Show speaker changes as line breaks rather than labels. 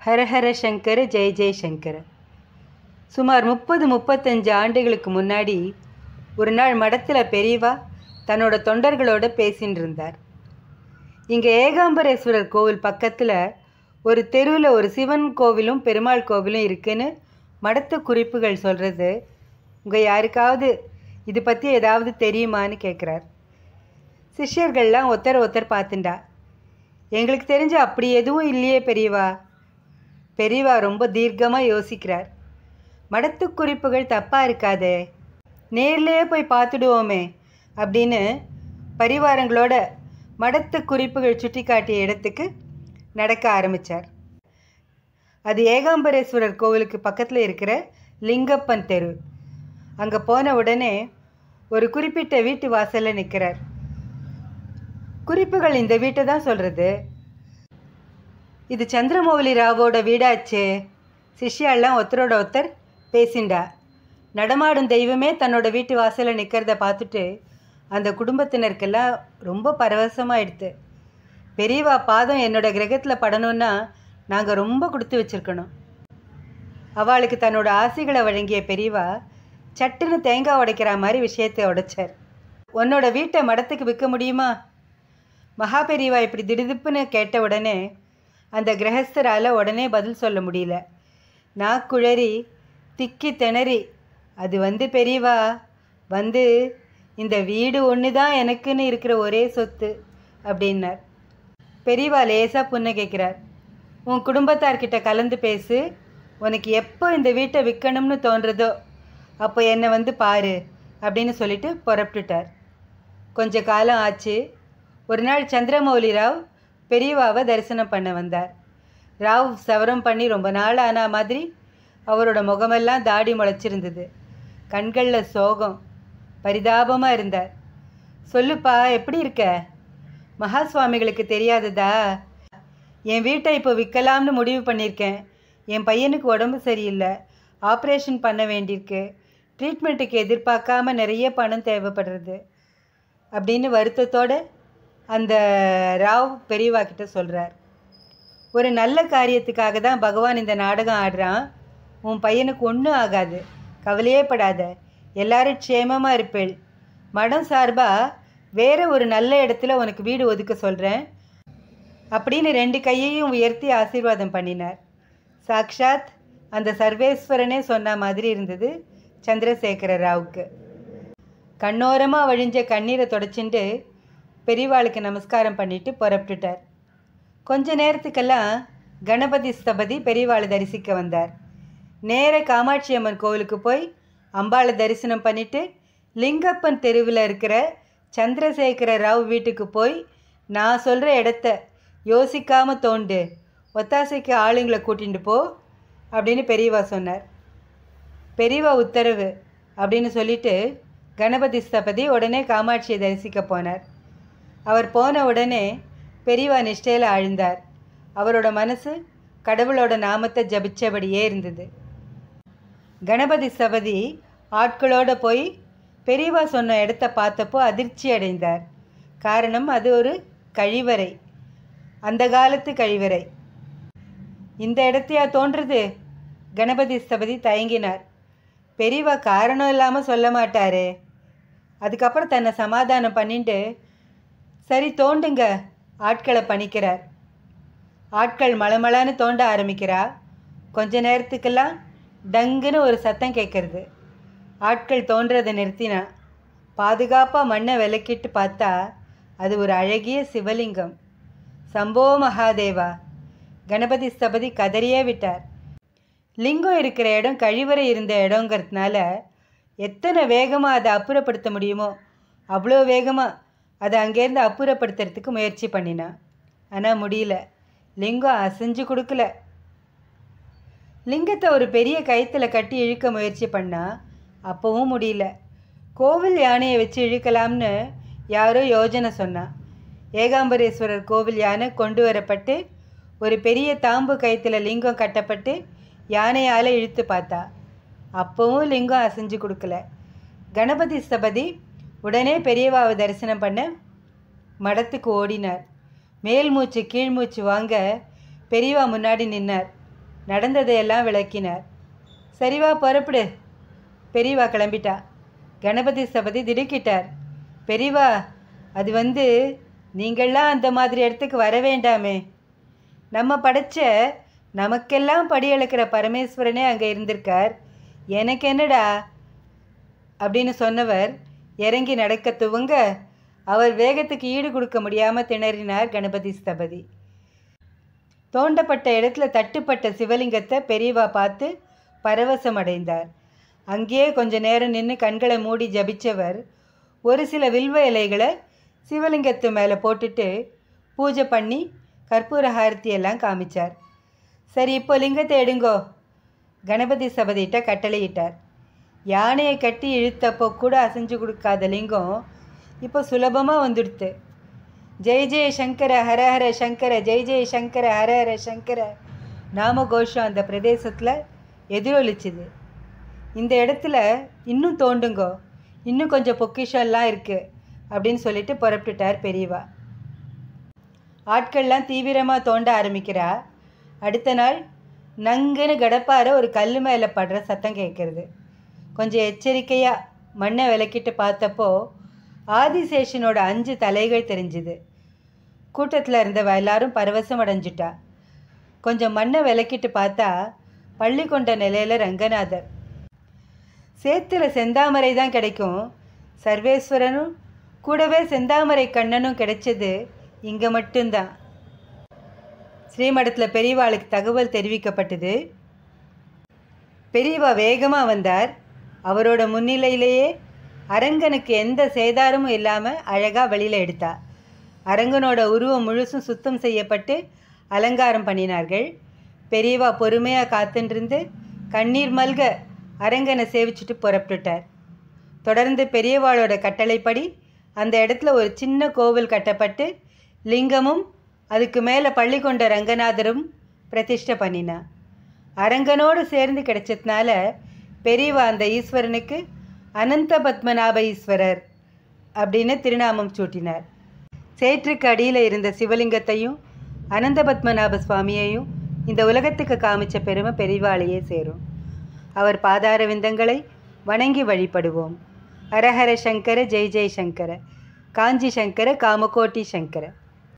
ஹரஹர சங்கர ஜெய ஜெயசங்கர சுமார் முப்பது முப்பத்தஞ்சு ஆண்டுகளுக்கு முன்னாடி ஒரு நாள் மடத்தில் பெரியவா தன்னோட தொண்டர்களோட பேசின்னு இருந்தார் இங்கே ஏகாம்பரேஸ்வரர் கோவில் பக்கத்தில் ஒரு தெருவில் ஒரு சிவன் கோவிலும் பெருமாள் கோவிலும் இருக்குன்னு மடத்து குறிப்புகள் சொல்கிறது உங்கள் யாருக்காவது இது பற்றி ஏதாவது தெரியுமான்னு கேட்குறார் சிஷ்யர்கள்லாம் ஒருத்தர் ஒருத்தர் பார்த்துண்டா எங்களுக்கு தெரிஞ்ச அப்படி எதுவும் இல்லையே பெரியவா பெரியவா ரொம்ப தீர்க்கமாக யோசிக்கிறார் மடத்து குறிப்புகள் தப்பாக இருக்காதே நேர்லேயே போய் பார்த்துடுவோமே அப்படின்னு பரிவாரங்களோட மடத்து குறிப்புகள் சுட்டி காட்டிய இடத்துக்கு நடக்க ஆரம்பித்தார் அது ஏகாம்பரேஸ்வரர் கோவிலுக்கு பக்கத்தில் இருக்கிற லிங்கப்பன் தெரு அங்கே போன உடனே ஒரு குறிப்பிட்ட வீட்டு வாசலில் நிற்கிறார் குறிப்புகள் இந்த வீட்டை தான் சொல்கிறது இது சந்திரமௌலி ராவோட வீடாச்சே சிஷ்யாலாம் ஒருத்தரோட ஒருத்தர் பேசிண்டா நடமாடும் தெய்வமே தன்னோட வீட்டு வாசலில் நிற்கிறத பார்த்துட்டு அந்த குடும்பத்தினருக்கெல்லாம் ரொம்ப பரவசமாயிடுது பெரியவா பாதம் என்னோட கிரகத்தில் படணும்னா நாங்கள் ரொம்ப கொடுத்து வச்சுருக்கணும் அவளுக்கு தன்னோட ஆசைகளை வழங்கிய பெரியவா சட்டுன்னு தேங்காய் உடைக்கிற மாதிரி விஷயத்தை உடைச்சார் உன்னோட வீட்டை மடத்துக்கு விற்க முடியுமா மகா பெரியவா இப்படி திடுதிப்புன்னு கேட்ட உடனே அந்த கிரகஸ்தரால் உடனே பதில் சொல்ல முடியல நான் குழறி திக்கி திணறி அது வந்து பெரியவா வந்து இந்த வீடு ஒன்று தான் எனக்குன்னு இருக்கிற ஒரே சொத்து அப்படின்னார் பெரியவா லேசாக புன்னகைக்கிறார் உன் குடும்பத்தார்கிட்ட கலந்து பேசு உனக்கு எப்போ இந்த வீட்டை விற்கணும்னு தோன்றதோ அப்போ என்னை வந்து பாரு அப்படின்னு சொல்லிட்டு புறப்பட்டுட்டார் கொஞ்ச காலம் ஆச்சு ஒரு நாள் சந்திரமௌலி ராவ் பெரியவாவை தரிசனம் பண்ண வந்தார் ராவ் சவரம் பண்ணி ரொம்ப நாள் ஆன மாதிரி அவரோட முகமெல்லாம் தாடி முளைச்சிருந்தது கண்களில் சோகம் பரிதாபமாக இருந்தார் சொல்லுப்பா எப்படி இருக்க மகா சுவாமிகளுக்கு தெரியாததா என் வீட்டை இப்போ விற்கலாம்னு முடிவு பண்ணியிருக்கேன் என் பையனுக்கு உடம்பு சரியில்லை ஆப்ரேஷன் பண்ண வேண்டியிருக்கு ட்ரீட்மெண்ட்டுக்கு எதிர்பார்க்காம நிறைய பணம் தேவைப்படுறது அப்படின்னு வருத்தத்தோடு அந்த ராவ் பெரியவா கிட்ட சொல்கிறார் ஒரு நல்ல காரியத்துக்காக தான் பகவான் இந்த நாடகம் ஆடுறான் உன் பையனுக்கு ஒன்றும் ஆகாது கவலையே படாத எல்லாரும் க்ஷேமமாக இருப்பேள் மடம் சார்பாக வேற ஒரு நல்ல இடத்துல உனக்கு வீடு ஒதுக்க சொல்கிறேன் அப்படின்னு ரெண்டு கையையும் உயர்த்தி ஆசீர்வாதம் பண்ணினார் சாக்ஷாத் அந்த சர்வேஸ்வரனே சொன்ன மாதிரி இருந்தது சந்திரசேகர ராவுக்கு கண்ணோரமாக வழிஞ்ச கண்ணீரை தொடச்சிண்டு பெரியவாளுக்கு நமஸ்காரம் பண்ணிட்டு புறப்பட்டுட்டார் கொஞ்ச நேரத்துக்கெல்லாம் கணபதி ஸ்தபதி பெரியவாளை தரிசிக்க வந்தார் நேர காமாட்சி அம்மன் கோவிலுக்கு போய் அம்பாளை தரிசனம் பண்ணிட்டு லிங்கப்பன் தெருவில் இருக்கிற சந்திரசேகர ராவ் வீட்டுக்கு போய் நான் சொல்கிற இடத்த யோசிக்காமல் தோண்டு ஒத்தாசைக்கு ஆளுங்களை கூட்டிகிட்டு போ அப்படின்னு பெரியவா சொன்னார் பெரியவா உத்தரவு அப்படின்னு சொல்லிட்டு கணபதி ஸ்தபதி உடனே காமாட்சியை தரிசிக்க போனார் அவர் போன உடனே பெரியவா நிஷ்டையில் ஆழ்ந்தார் அவரோட மனசு கடவுளோட நாமத்தை ஜபிச்சபடியே இருந்தது கணபதி ஸ்தபதி ஆட்களோட போய் பெரியவா சொன்ன இடத்த பார்த்தப்போ அதிர்ச்சி அடைந்தார் காரணம் அது ஒரு கழிவறை அந்த காலத்து கழிவறை இந்த இடத்தையா தோன்றுறது கணபதி ஸ்தபதி தயங்கினார் பெரியவா காரணம் இல்லாமல் சொல்ல மாட்டாரே அதுக்கப்புறம் தன்னை சமாதானம் பண்ணிட்டு சரி தோண்டுங்க ஆட்களை பணிக்கிறார் ஆட்கள் மளமளன்னு தோண்ட ஆரம்பிக்கிறா கொஞ்ச நேரத்துக்கெல்லாம் டங்குன்னு ஒரு சத்தம் கேட்குறது ஆட்கள் தோன்றதை நிறுத்தினா பாதுகாப்பாக மண்ணை விலக்கிட்டு பார்த்தா அது ஒரு அழகிய சிவலிங்கம் சம்போ மகாதேவா கணபதி ஸ்தபதி கதறியே விட்டார் லிங்கம் இருக்கிற இடம் கழிவறை இருந்த இடங்கிறதுனால எத்தனை வேகமாக அதை அப்புறப்படுத்த முடியுமோ அவ்வளோ வேகமாக அதை அங்கேருந்து அப்புறப்படுத்துறதுக்கு முயற்சி பண்ணினான் ஆனால் முடியல லிங்கம் அசைஞ்சு கொடுக்கல லிங்கத்தை ஒரு பெரிய கயிற்றுல கட்டி இழுக்க முயற்சி பண்ணால் அப்போவும் முடியல கோவில் யானையை வச்சு இழுக்கலாம்னு யாரோ யோஜனை சொன்னான் ஏகாம்பரேஸ்வரர் கோவில் யானை கொண்டு வரப்பட்டு ஒரு பெரிய தாம்பு கயிற்றுல லிங்கம் கட்டப்பட்டு யானையால் இழுத்து பார்த்தா அப்போவும் லிங்கம் அசைஞ்சு கொடுக்கல கணபதி ஸ்தபதி உடனே பெரியவாவை தரிசனம் பண்ண மடத்துக்கு ஓடினார் மேல் மூச்சு கீழ் மூச்சு வாங்க பெரியவா முன்னாடி நின்னார் நடந்ததையெல்லாம் விளக்கினார் சரிவா புறப்படு பெரியவா கிளம்பிட்டா கணபதி ஸ்தபதி திடுக்கிட்டார் பெரியவா அது வந்து நீங்கள்லாம் அந்த மாதிரி இடத்துக்கு வர வேண்டாமே நம்ம படைச்ச நமக்கெல்லாம் படி அளக்கிற பரமேஸ்வரனே அங்கே இருந்திருக்கார் எனக்கு என்னடா அப்படின்னு சொன்னவர் இறங்கி நடக்க துவங்க அவர் வேகத்துக்கு ஈடு கொடுக்க முடியாமல் திணறினார் கணபதி ஸ்தபதி தோண்டப்பட்ட இடத்துல தட்டுப்பட்ட சிவலிங்கத்தை பெரியவா பார்த்து பரவசம் அடைந்தார் அங்கேயே கொஞ்ச நேரம் நின்று கண்களை மூடி ஜபிச்சவர் ஒரு சில வில்வ இலைகளை சிவலிங்கத்து மேலே போட்டுட்டு பூஜை பண்ணி கற்பூர ஹாரத்தி எல்லாம் காமிச்சார் சரி இப்போ லிங்கத்தை எடுங்கோ கணபதி சபதியிட்ட கட்டளையிட்டார் யானையை கட்டி இழுத்தப்போ கூட அசைஞ்சு கொடுக்காத லிங்கம் இப்போ சுலபமாக வந்துடுத்து ஜெய் ஜெய சங்கர ஹர ஹர சங்கர ஜெய் ஜெய சங்கர ஹர ஹர சங்கர நாம கோஷம் அந்த பிரதேசத்தில் எதிரொலிச்சுது இந்த இடத்துல இன்னும் தோண்டுங்கோ இன்னும் கொஞ்சம் பொக்கிஷம்லாம் இருக்குது அப்படின்னு சொல்லிட்டு புறப்பட்டுட்டார் பெரியவா ஆட்கள்லாம் தீவிரமாக தோண்ட ஆரம்பிக்கிறா அடுத்த நாள் நங்குன்னு கடப்பார ஒரு கல் மேலே படுற சத்தம் கேட்குறது கொஞ்சம் எச்சரிக்கையாக மண்ணை விளக்கிட்டு பார்த்தப்போ ஆதிசேஷனோட அஞ்சு தலைகள் தெரிஞ்சுது கூட்டத்தில் இருந்தவ எல்லாரும் பரவசம் அடைஞ்சிட்டா கொஞ்சம் மண்ணை விளக்கிட்டு பார்த்தா பள்ளி கொண்ட நிலையில் ரங்கநாதர் சேத்துல செந்தாமரை தான் கிடைக்கும் சர்வேஸ்வரனும் கூடவே செந்தாமரை கண்ணனும் கிடைச்சது இங்கே மட்டும்தான் ஸ்ரீமடத்தில் பெரியவாளுக்கு தகவல் தெரிவிக்கப்பட்டது பெரியவா வேகமாக வந்தார் அவரோட முன்னிலையிலேயே அரங்கனுக்கு எந்த சேதாரமும் இல்லாமல் அழகாக வெளியில் எடுத்தா அரங்கனோட உருவம் முழுசும் சுத்தம் செய்யப்பட்டு அலங்காரம் பண்ணினார்கள் பெரியவா பொறுமையாக காத்துன்றிருந்து கண்ணீர் மல்க அரங்கனை சேவிச்சுட்டு புறப்பட்டுட்டார் தொடர்ந்து பெரியவாளோட கட்டளைப்படி அந்த இடத்துல ஒரு சின்ன கோவில் கட்டப்பட்டு லிங்கமும் அதுக்கு மேலே பள்ளி கொண்ட ரங்கநாதரும் பிரதிஷ்டை பண்ணினா அரங்கனோடு சேர்ந்து கிடைச்சதுனால பெரியவா அந்த ஈஸ்வரனுக்கு அனந்த பத்மநாப ஈஸ்வரர் அப்படின்னு திருநாமம் சூட்டினார் சேற்றுக்கு அடியில் இருந்த சிவலிங்கத்தையும் அனந்த பத்மநாப சுவாமியையும் இந்த உலகத்துக்கு காமிச்ச பெருமை பெரிவாளையே சேரும் அவர் பாதார விந்தங்களை வணங்கி வழிபடுவோம் ஹரஹர சங்கர ஜெய் ஜெய் சங்கர காஞ்சி சங்கர காமகோட்டி சங்கர